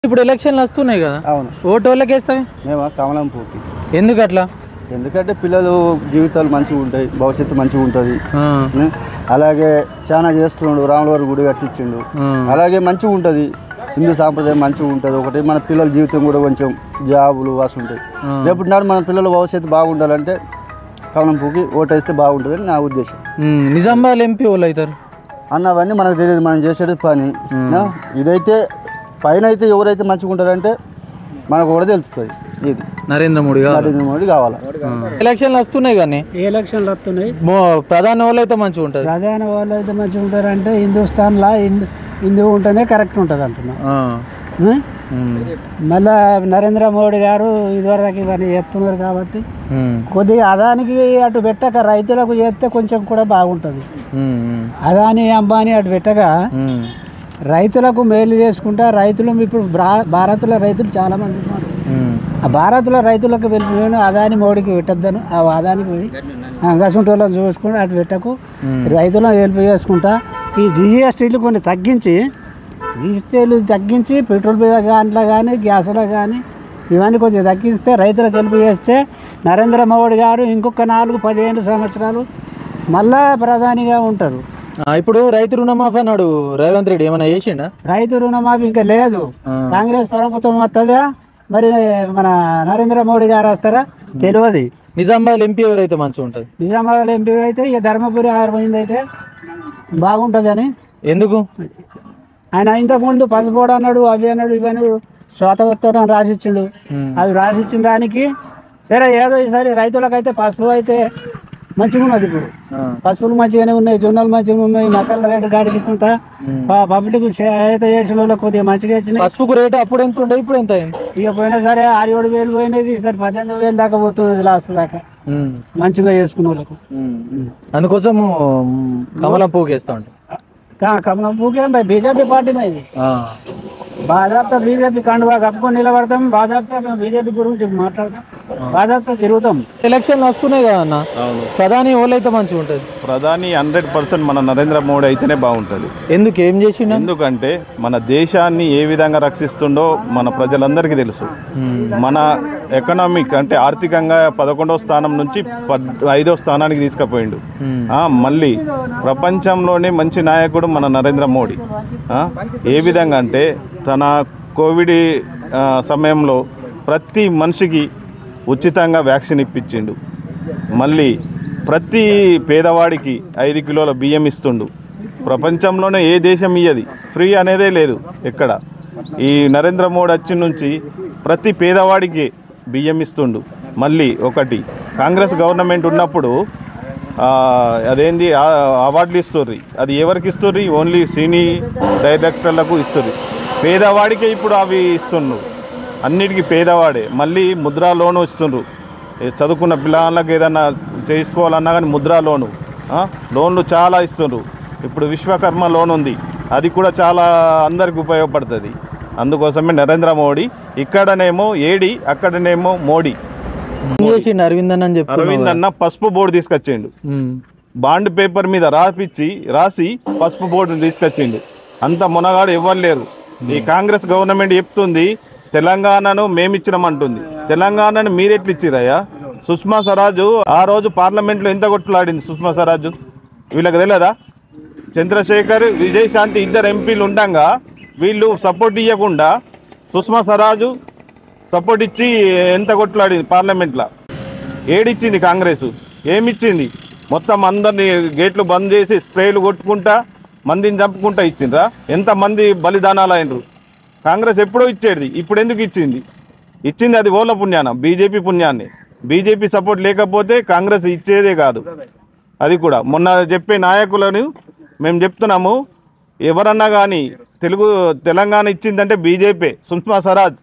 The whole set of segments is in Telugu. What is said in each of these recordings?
ఇప్పుడు ఎలక్షన్లు వస్తున్నాయి కదా అవును ఓటు వాళ్ళకి వేస్తావి మేము కమలం పూకి ఎందుకు అట్లా ఎందుకంటే పిల్లలు జీవితాలు మంచిగా ఉంటాయి భవిష్యత్తు మంచిగా ఉంటుంది ఆ, ఉం? అలాగే చాలా చేస్తున్నాడు రాములవారి గుడి కట్టించిండు ఆ, అలాగే మంచిగా ఉంటుంది హిందూ సాంప్రదాయం మంచిగా ఉంటుంది ఒకటి మన పిల్లల జీవితం కూడా కొంచెం జాబులు వాసు ఉంటాయి ఆ. రేపు నాడు మన పిల్లల భవిష్యత్తు బాగుండాలంటే కమలం పూకి ఓటేస్తే బాగుంటుందని నా ఉద్దేశం ఉమ్, నిజామాబాద్ ఎంపీ వాళ్ళు అవుతారు అన్నవన్నీ మనకు తెలియదు మనం చేసేది పని ఆ? ఇదైతే పైన అయితే ఎవరైతే మంచిగా ఉంటారంటే మనకు కూడా తెలుస్తుంది ఇది నరేంద్ర మోడీ కాదు నరేంద్ర మోడీ కావాలి ఎలక్షన్లు వస్తున్నాయి కానీ ఏ ఎలక్షన్లు వస్తున్నాయి మో- ప్రధాని వాళ్ళు అయితే మంచిగా ఉంటుంది ప్రధాని వాళ్ళు అయితే మంచిగా ఉంటారంటే హిందుస్థాన్లో హిందూ హిందూ ఉంటేనే కరెక్ట్ ఉంటుంది అంటున్నా ఆ, ఉం? ఉమ్, మళ్ళా నరేంద్ర మోడీ గారు ఇదివరకు ఇవన్నీ చెప్తున్నారు కాబట్టి ఉమ్, కొద్దిగా అదానికి అటు పెట్టక రైతులకు చేస్తే కొంచెం కూడా బాగుంటుంది ఉమ్, ఉమ్, అదాని అంబానీ అటు పెట్టక ఉమ్, రైతులకు మేలు చేసుకుంటా రైతులు ఇప్పుడు బ్రా- భారత్లో రైతులు చాలా మంది ఉన్నారు ఉమ్, ఆ భారత్లో రైతులకు వెళ్ళిపోయాను అదాని మోడీకి పెట్టద్దాను ఆ అదానికి పోయి గసుంటోళ్ళని చూసుకుని అటు పెట్టకు ఉమ్. రైతులను హెల్ప్ చేసుకుంటా ఈ జిఎస్టీలు కొన్ని తగ్గించి జిఎస్టీలు తగ్గించి పెట్రోల్ మీద దాంట్లో కానీ గ్యాస్లో కానీ ఇవన్నీ కొద్దిగా తగ్గిస్తే రైతులకు హెల్ప్ చేస్తే నరేంద్ర మోడీ గారు ఇంకొక నాలుగు పదిహేను సంవత్సరాలు మళ్ళా ప్రధానిగా ఉంటారు ఆ, ఇప్పుడు రైతు రుణమాఫీ అన్నాడు రేవంత్ రెడ్డి ఏమైనా చేసిండా రైతు రుణమాఫీ ఇంకా లేదు ఆ. కాంగ్రెస్ ప్రభుత్వం వస్తుందా మరి మన నరేంద్ర మోడీ గారు వస్తారా తెలియదు నిజామాబాద్ ఎంపీ ఎవరైతే మంచిగా ఉంటుంది నిజామాబాద్ ఎంపీ అయితే ఇక ధర్మపురి ఆరుపోయింది అయితే బాగుంటుందని ఎందుకు ఆయన ఇంతకుముందు పసుపోడు అన్నాడు అవి అన్నాడు ఇవన్నీ శ్వేతవత్తరం రాసిచ్చిండు ఉమ్, అవి రాసిచ్చిన దానికి సరే ఏదో ఈసారి రైతులకైతే పసుపు అయితే మంచిగా ఉన్నది ఇప్పుడు ఆ, పసుపులు మంచిగానే ఉన్నాయి జొన్నలు మంచిగా ఉన్నాయి నక్కల రేటు గాడికి ఇంత పబ్లిక్ అయితే చేసిన వాళ్ళకి కొద్దిగా మంచిగా ఇచ్చినాయి పసుపుకు రేటు అప్పుడు ఎంత ఉండే ఇప్పుడు ఎంత అయింది ఇక పోయినా సరే ఆరు ఏడు వేలు పోయినది ఈసారి పద్దెనిమిది వేలు దాకా పోతుంది లాస్ట్ దాకా ఉమ్, మంచిగా చేసుకున్న వాళ్ళకు ఉమ్. అందుకోసం కమలం పూకేస్తా ఉంటాం కమలం పూకే బీజేపీ పార్టీ ఇది ఆ, భాజపా బీజేపీ కండువా కప్పుకొని నిలబడతాం భాజపా మేము బీజేపీ గురించి మాట్లాడతాం భాజపా తిరుగుతాం ఎలక్షన్లు వస్తున్నాయి కదా అన్న ప్రధాని వాళ్ళు అయితే మంచిగా ఉంటుంది ప్రధాని హండ్రెడ్ పర్సెంట్ మన నరేంద్ర మోడీ అయితేనే బాగుంటుంది ఎందుకు ఏం చేసిండ ఎందుకంటే మన దేశాన్ని ఏ విధంగా రక్షిస్తుండో మన ప్రజలందరికీ తెలుసు మన ఎకనామిక్ అంటే ఆర్థికంగా పదకొండవ స్థానం నుంచి పద్ ఐదో స్థానానికి తీసుకుపోయిండు ఆ, మళ్ళీ ప్రపంచంలోనే మంచి నాయకుడు మన నరేంద్ర మోడీ ఆ, ఏ విధంగా అంటే తన కోవిడ్ ఆ, సమయంలో ప్రతి మనిషికి ఉచితంగా వ్యాక్సిన్ ఇప్పించిండు మళ్ళీ ప్రతి పేదవాడికి ఐదు కిలోల బియ్యం ఇస్తుండు ప్రపంచంలోనే ఏ దేశం ఇయ్యది ఫ్రీ అనేదే లేదు ఎక్కడ ఈ నరేంద్ర మోడీ వచ్చి నుంచి ప్రతి పేదవాడికి బియ్యం ఇస్తుండు మళ్ళీ ఒకటి కాంగ్రెస్ గవర్నమెంట్ ఉన్నప్పుడు ఆ, అదేంది ఆ, అవార్డులు ఇస్తుర్రి అది ఎవరికి ఇస్తుర్రి ఓన్లీ సినీ డైరెక్టర్లకు ఇస్తుర్రి పేదవాడికే ఇప్పుడు అవి ఇస్తుండ్రు అన్నిటికీ పేదవాడే మళ్ళీ ముద్రా లోను ఇస్తుండ్రు ఏ చదువుకున్న పిల్లలకు ఏదన్నా చేసుకోవాలన్నా కానీ ముద్రా లోను ఆ, లోన్లు చాలా ఇస్తుండ్రు ఇప్పుడు విశ్వకర్మ లోన్ ఉంది అది కూడా చాలా అందరికి ఉపయోగపడుతుంది అందుకోసమే నరేంద్ర మోడీ ఇక్కడనేమో ఏడి అక్కడనేమో మోడీ ఏం చేసిండు అరవింద్ అన్న అని చెప్తున్నావు అరవింద్ అన్న పసుపు బోర్డు తీసుకొచ్చిండు ఉమ్, బాండ్ పేపర్ మీద రాపిచ్చి రాసి పసుపు బోర్డు తీసుకొచ్చిండు అంత మునగాడు ఎవ్వరు లేరు ఈ కాంగ్రెస్ గవర్నమెంట్ చెప్తుంది తెలంగాణను మేమిచ్చినామంటుంది తెలంగాణను మీరెట్లు ఇచ్చిరయ్యా సుష్మా స్వరాజు ఆ రోజు పార్లమెంట్లో ఎంత కొట్టులాడింది సుష్మా స్వరాజు వీళ్ళకి తెలియదా చంద్రశేఖర్ విజయశాంతి ఇద్దరు ఎంపీలు ఉండంగా వీళ్ళు సపోర్ట్ ఇవ్వకుండా సుష్మా స్వరాజు సపోర్ట్ ఇచ్చి ఎంత కొట్లాడింది పార్లమెంట్లో ఏడిచ్చింది కాంగ్రెస్ ఏమిచ్చింది మొత్తం అందరిని గేట్లు బంద్ చేసి స్ప్రేలు కొట్టుకుంటా మందిని చంపుకుంటా ఇచ్చిండ్రా ఎంతమంది బలిదానాలు అయినరు కాంగ్రెస్ ఎప్పుడో ఇచ్చేది ఇప్పుడు ఎందుకు ఇచ్చింది ఇచ్చింది అది ఓల పుణ్యాన బీజేపీ పుణ్యాన్ని బీజేపీ సపోర్ట్ లేకపోతే కాంగ్రెస్ ఇచ్చేదే కాదు అది కూడా మొన్న చెప్పే నాయకులను మేము చెప్తున్నాము ఎవరన్నా కానీ తెలుగు తెలంగాణ ఇచ్చిందంటే బీజేపీ సుష్మా స్వరాజ్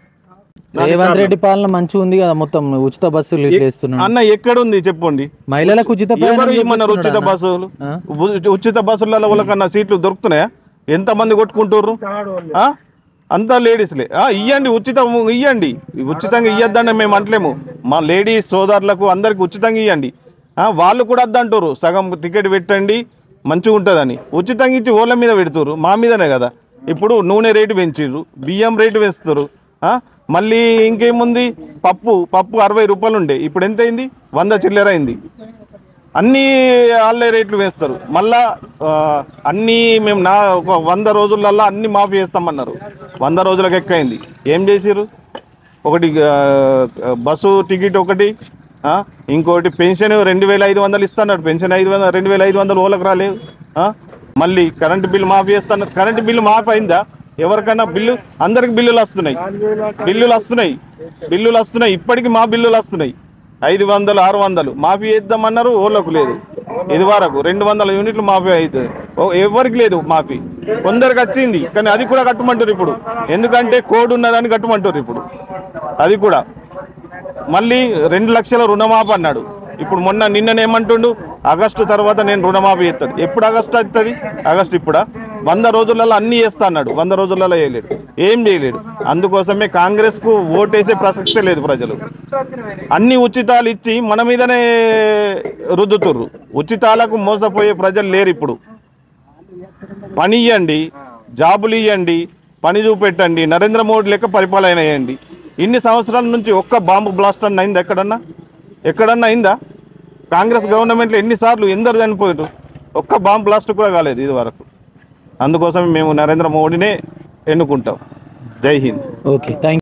రేవంత్ రెడ్డి పాలన మంచిగా ఉంది కదా మొత్తం ఉచిత బస్సులు ఇట్లా ఇస్తున్నాడు అన్న ఎక్కడుంది చెప్పండి మహిళలకు ఉచిత ప్రయాణం ఎవరు ఇమ్మన్నారు ఉచిత చేపిస్తున్నాడు బస్సులు ఆ? ఉ- ఉచిత బస్సులలో వాళ్ళకన్నా సీట్లు దొరుకుతున్నాయా ఎంత మంది కొట్టుకుంటుర్రు ఆ? అంతా లేడీస్లే ఆ, ఇయ్యండి ఉచితం ఇయ్యండి ఉచితంగా ఇయ్యద్దని మేము అంటలేము మా లేడీస్ సోదరులకు అందరికి ఉచితంగా ఇవ్వండి వాళ్ళు కూడా వద్దంటారు సగం టికెట్ పెట్టండి మంచిగా ఉంటుందని ఉచితంగా ఇచ్చి ఓళ్ళ మీద పెడుతురు మా మీదనే కదా ఇప్పుడు నూనె రేటు పెంచిర్రు బియ్యం రేటు పెంచుతారు ఆ? మళ్ళీ ఇంకేముంది పప్పు పప్పు అరవై రూపాయలు ఉండే ఇప్పుడు ఎంత అయింది వంద చిల్లర అయింది అన్ని వాళ్ళే రేట్లు వేస్తారు మళ్ళా ఆ, అన్నీ మేము నా ఒక వంద రోజులల్లో అన్ని మాఫీ చేస్తామన్నారు వంద రోజులకు ఎక్కైంది ఏం చేసిర్రు ఒకటి ఆ, బస్సు టికెట్ ఒకటి ఆ, ఇంకోటి పెన్షన్ రెండు వేల ఐదు వందలు ఇస్తాడు పెన్షన్ ఐదు వందలు రెండు వేల ఐదు వందలు ఓలకు రాలేవు ఆ? మళ్ళీ కరెంటు బిల్లు మాఫీ చేస్తాను కరెంటు బిల్లు మాఫీ అయిందా ఎవరికైనా బిల్లు అందరికి బిల్లులు వస్తున్నాయి బిల్లులు వస్తున్నాయి బిల్లులు వస్తున్నాయి ఇప్పటికి మా బిల్లులు వస్తున్నాయి ఐదు వందలు ఆరు వందలు మాఫీ చేద్దామన్నారు ఓళ్ళకు లేదు ఇది వరకు రెండు వందల యూనిట్లు మాఫీ అవుతుంది ఓ- ఎవరికి లేదు మాఫీ కొందరికి వచ్చింది కానీ అది కూడా కట్టమంటారు ఇప్పుడు ఎందుకంటే కోడ్ ఉన్నదని కట్టమంటారు ఇప్పుడు అది కూడా మళ్ళీ రెండు లక్షల రుణమాఫీ అన్నాడు ఇప్పుడు మొన్న నిన్ననేమంటుండు ఆగస్టు తర్వాత నేను రుణమాఫీ చేస్తాడు ఎప్పుడు ఆగస్టు వస్తుంది ఆగస్టు ఇప్పుడా వంద రోజులలో అన్ని చేస్తా అన్నాడు వంద రోజులలో చేయలేడు ఏం చేయలేడు అందుకోసమే కాంగ్రెస్ కు ఓటేసే ప్రసక్తే లేదు ప్రజలు అన్ని ఉచితాలు ఇచ్చి మన మీదనే రుద్దుతుర్రు ఉచితాలకు మోసపోయే ప్రజలు లేరు ఇప్పుడు పని ఇవ్వండి జాబులు ఇవ్వండి పని చూపెట్టండి నరేంద్ర మోడీ లెక్క పరిపాలన చేయండి ఇన్ని సంవత్సరాల నుంచి ఒక్క బాంబు బ్లాస్ట్ అన్న అయిందా ఎక్కడన్నా ఎక్కడన్నా అయిందా కాంగ్రెస్ గవర్నమెంట్లో ఎన్నిసార్లు ఎందరు చనిపోయారు ఒక్క బాంబు బ్లాస్ట్ కూడా కాలేదు ఇది వరకు అందుకోసం మేము నరేంద్ర మోడీనే ఎన్నుకుంటాం జై హింద్ ఓకే థ్యాంక్